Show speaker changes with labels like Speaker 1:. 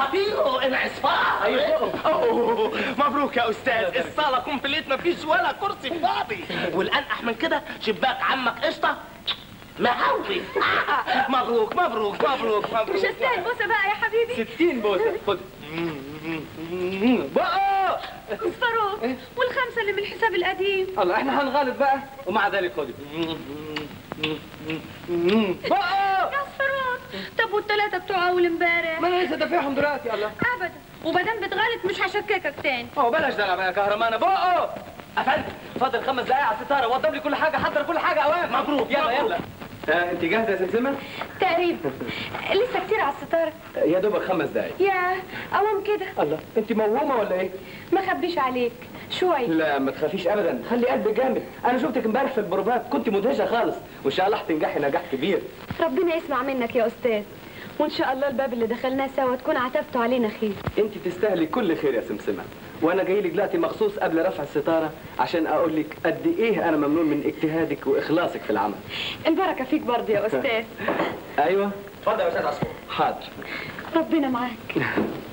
Speaker 1: طفيقه انعصفار
Speaker 2: أيوة.
Speaker 1: أوه، مبروك يا استاذ الصاله كومبليت مفيش ولا كرسي فاضي والانقح من كده شباك عمك قشطه مهوي مبروك مبروك مبروك مبروك
Speaker 3: مش هستاهل بوسه بقى يا حبيبي
Speaker 2: 60 بوسه خد بقى
Speaker 3: اصفروت والخمسه اللي من الحساب القديم
Speaker 2: الله احنا هنغالب بقى ومع ذلك خدي بقى
Speaker 3: يا اصفروت طب والثلاثه بتوع اول امبارح
Speaker 2: ما انا لسه دافعهم دلوقتي الله
Speaker 3: ابدا ومادام بتغلط مش هشككك تاني
Speaker 2: هو بلاش دلع بقى يا كهرمانه بقى افندم فاضل خمس دقايق على الستاره وضب لي كل حاجه حضر كل حاجه اوام
Speaker 1: مبروك،
Speaker 2: يلا
Speaker 1: مبروك.
Speaker 2: يلا آه انت جاهزه يا سمسمه
Speaker 3: تقريبا لسه كتير على الستاره
Speaker 2: يا دوبك خمس دقايق
Speaker 3: يا قوام كده
Speaker 2: الله انت موهومه ولا ايه
Speaker 3: ما خبيش عليك شوي
Speaker 2: لا ما تخافيش ابدا خلي قلبك جامد انا شفتك امبارح في البروفات كنت مدهشه خالص وان شاء الله هتنجحي نجاح كبير
Speaker 3: ربنا يسمع منك يا استاذ وان شاء الله الباب اللي دخلناه سوا تكون عتبته علينا خير
Speaker 2: انت تستاهلي كل خير يا سمسمه وانا جاي لك دلوقتي مخصوص قبل رفع الستاره عشان اقول لك قد ايه انا ممنون من اجتهادك واخلاصك في العمل
Speaker 3: البركه فيك برضه يا استاذ
Speaker 2: ايوه
Speaker 1: اتفضل يا استاذ عصفور
Speaker 2: حاضر
Speaker 3: ربنا معاك